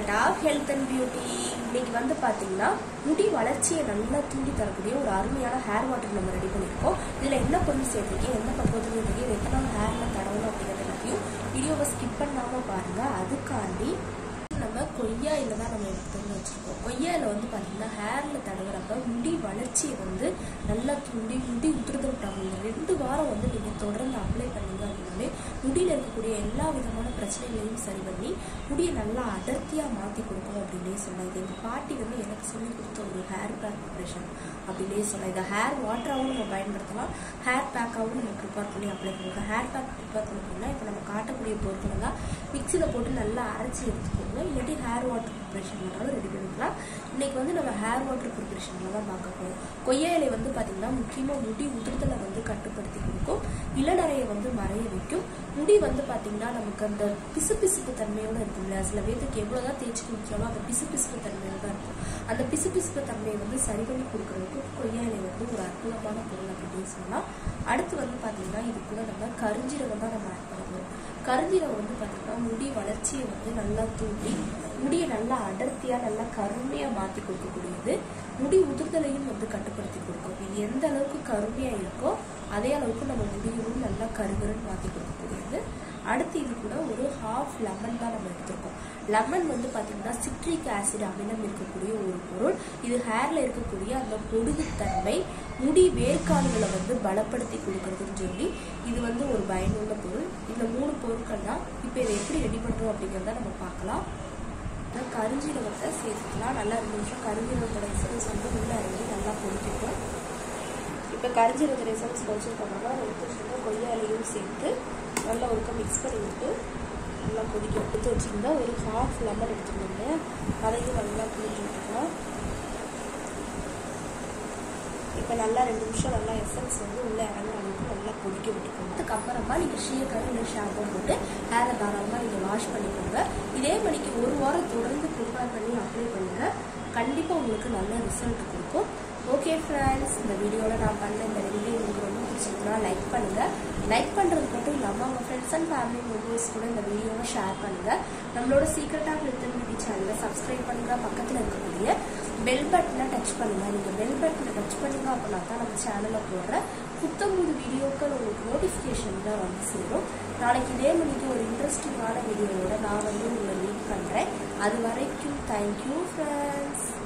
secret of health and beauty இன்னைக்கு வந்து பார்த்தீங்கன்னா முடி வளர்ச்சியை நல்லா தூண்டி தரக்கூடிய ஒரு அருமையான ஹேர் வாட்டர் நம்ம ரெடி பண்ணியிருக்கோம் இதில் என்ன பொருள் சேர்த்துருக்கேன் எந்த பக்குவத்தில் இருக்கு இது எத்தனை நாள் ஹேரில் தடவணும் அப்படிங்கிறது எல்லாத்தையும் வீடியோவை ஸ்கிப் பண்ணாமல் பாருங்கள் அதுக்காண்டி நம்ம கொய்யா இலை தான் நம்ம எடுத்து வந்து வச்சுருக்கோம் கொய்யா இலை வந்து பார்த்தீங்கன்னா ஹேரில் தடவுறப்ப முடி வளர்ச்சியை வந்து நல்லா தூண்டி முடி உதிர்தல் ப்ராப்ளம் ரெண்டு வாரம் வந்து நீங்கள் தொடர்ந்து அப்ளை பண்ணீங்க அப்படின்னாலே முடியில் இருக்கக்கூடிய எல்லா விதமான பிரச்சனைகளையும் சரி பண்ணி முடியை நல்லா அடர்த்தியாக மாற்றி கொடுக்கும் அப்படின்னே சொன்னாங்க இது எங்கள் பாட்டி வந்து எனக்கு சொல்லி கொடுத்த ஒரு ஹேர் பேக் ப்ரிப்ரேஷன் அப்படின்னே சொன்னாங்க இதை ஹேர் வாட்டராகவும் நம்ம பயன்படுத்தலாம் ஹேர் பேக்காகவும் நம்ம ப்ரிப்பேர் பண்ணி அப்ளை பண்ணுவோம் ஹேர் பேக் ப்ரிப்பேர் பண்ணணும்னா இப்போ நம்ம காட்டக்கூடிய பொருட்களை தான் மிக்சியில் போட்டு நல்லா அரைச்சி எடுத்துக்கோங்க இல்லாட்டி ஹேர் வாட்டர் ப்ரிப்ரேஷன் வேணாலும் ரெடி பண்ணிக்கலாம் இன்னைக்கு வந்து நம்ம ஹேர் வாட்டர் ப்ரிப்ரேஷனில் தான் பார்க்க போகிறோம் கொய்யா இலை வந்து பார்த்தீங்கன்னா முக்கியமாக முடி உதிர்தலை வந்து கட்டுப்படுத்தி கொடுக்கும் இளநரையை வந்து மறைய வைக்கும் முடி வந்து பார்த்தீங்கன்னா நமக்கு அந்த பிசுபிசுப்பு தன்மையோட இருக்கும் இல்லையா சில பேருக்கு எவ்வளோதான் தேய்ச்சி குடிச்சாலும் அந்த பிசுபிசுப்பு தன்மையோட தான் இருக்கும் அந்த பிசுபிசுப்பு தன்மையை வந்து சரி பண்ணி கொடுக்கறதுக்கு கொய்யா இலை வந்து ஒரு அற்புதமான பொருள் அப்படின்னு சொல்லலாம் அடுத்து வந்து பார்த்தீங்கன்னா இது கூட நம்ம கருஞ்சீரகம் தான் நம்ம ஆட் பண்ண போகிறோம் கருஞ்சீரகம் வந்து பார்த்தீங்கன்னா முடி வளர்ச்சியை வந்து நல்லா தூண்டி முடியை நல்லா அடர்த்தியாக நல்லா கருமையாக மாற்றி கொடுக்கக்கூடியது முடி உதிர்தலையும் வந்து கட்டுப்படுத்தி கொடுக்கும் இது எந்த அளவுக்கு கருமையாக இருக்கோ அதே அளவுக்கு நம்ம முடியவும் நல்லா கருகருன்னு மாற்றி கொடுக்கக்கூடியது அடுத்து இது கூட ஒரு ஹாஃப் லெமன் தான் நம்ம எடுத்திருக்கோம் லெமன் வந்து பார்த்தீங்கன்னா சிட்ரிக் ஆசிட் அமிலம் இருக்கக்கூடிய ஒரு பொருள் இது ஹேர்ல இருக்கக்கூடிய அந்த பொடுகுத்தன்மை முடி வேர்க்கால்களை வந்து பலப்படுத்தி கொடுக்கறதுன்னு சொல்லி இது வந்து ஒரு பயனுள்ள பொருள் இந்த மூணு பொருட்கள் தான் இப்போ இதை எப்படி ரெடி பண்ணுறோம் அப்படிங்கிறத நம்ம பார்க்கலாம் கருஞ்சீரகத்தை சேர்த்துக்கலாம் நல்லா ரெண்டு நிமிஷம் கருஞ்சீரகத்தோட எசன்ஸ் வந்து உள்ள இறங்கி நல்லா பொடிக்கட்டும் இப்போ கரிஞ்சீரகத்தோட எசன்ஸ் வச்சுருக்கோம்னா எடுத்து வச்சுருந்தா கொய்யா இலையும் சேர்த்து நல்லா ஒருக்கா மிக்ஸ் பண்ணி விட்டு நல்லா கொதிக்க எடுத்து வச்சுருந்தா ஒரு ஹாஃப் லெமன் எடுத்துக்கோங்க அதையும் நல்லா புளிஞ்சு விட்டுக்கலாம் இப்போ நல்லா ரெண்டு நிமிஷம் நல்லா எசன்ஸ் வந்து உள்ளே இறங்குற அளவுக்கு நல்லா கொதிக்க விட்டுக்கோங்க அதுக்கப்புறமா நீங்கள் ஷீக்கர் இல்லை ஷாம்பு போட்டு ஹேரை தாராளமாக நீங்கள் வாஷ் பண்ணிக்கோங்க இதே மணிக்கு ஒரு வாரம் தொடர்ந்து ப்ரிப்பேர் பண்ணி அப்ளை பண்ணுங்க கண்டிப்பாக உங்களுக்கு நல்ல ரிசல்ட் கொடுக்கும் ஓகே ஃப்ரெண்ட்ஸ் இந்த வீடியோவில் நான் பண்ண இந்த ரெண்டு உங்களுக்கு ரொம்ப பிடிச்சிருக்குன்னா லைக் பண்ணுங்கள் லைக் பண்ணுறது மட்டும் இல்லாமல் உங்கள் ஃப்ரெண்ட்ஸ் அண்ட் ஃபேமிலி மெம்பர்ஸ் கூட இந்த வீடியோவை ஷேர் பண்ணுங்கள் நம்மளோட சீக்ரெட்டாக ஹெல்த் அண்ட் பியூட்டி சேனலை சப்ஸ்கிரைப் பண்ணுங்கள் பக்கத்தில் இருக்கக்கூடிய பெல் பட்டனை டச் பண்ணுங்கள் நீங்கள் பெல் பட்டனை டச் பண்ணுங்க அப்படின்னா தான் நம்ம சேனலில் போடுற புத்தம்புது வீடியோக்கள் உங்களுக்கு நோட்டிஃபிகேஷன் தான் வந்து சேரும் நாளைக்கு இதே மணிக்கு ஒரு இன்ட்ரெஸ்டிங்கான வீடியோவோட நான் வந்து உங்களை மீட் பண்ணுறேன் அது வரைக்கும் தேங்க்யூ ஃப்ரெண்ட்ஸ்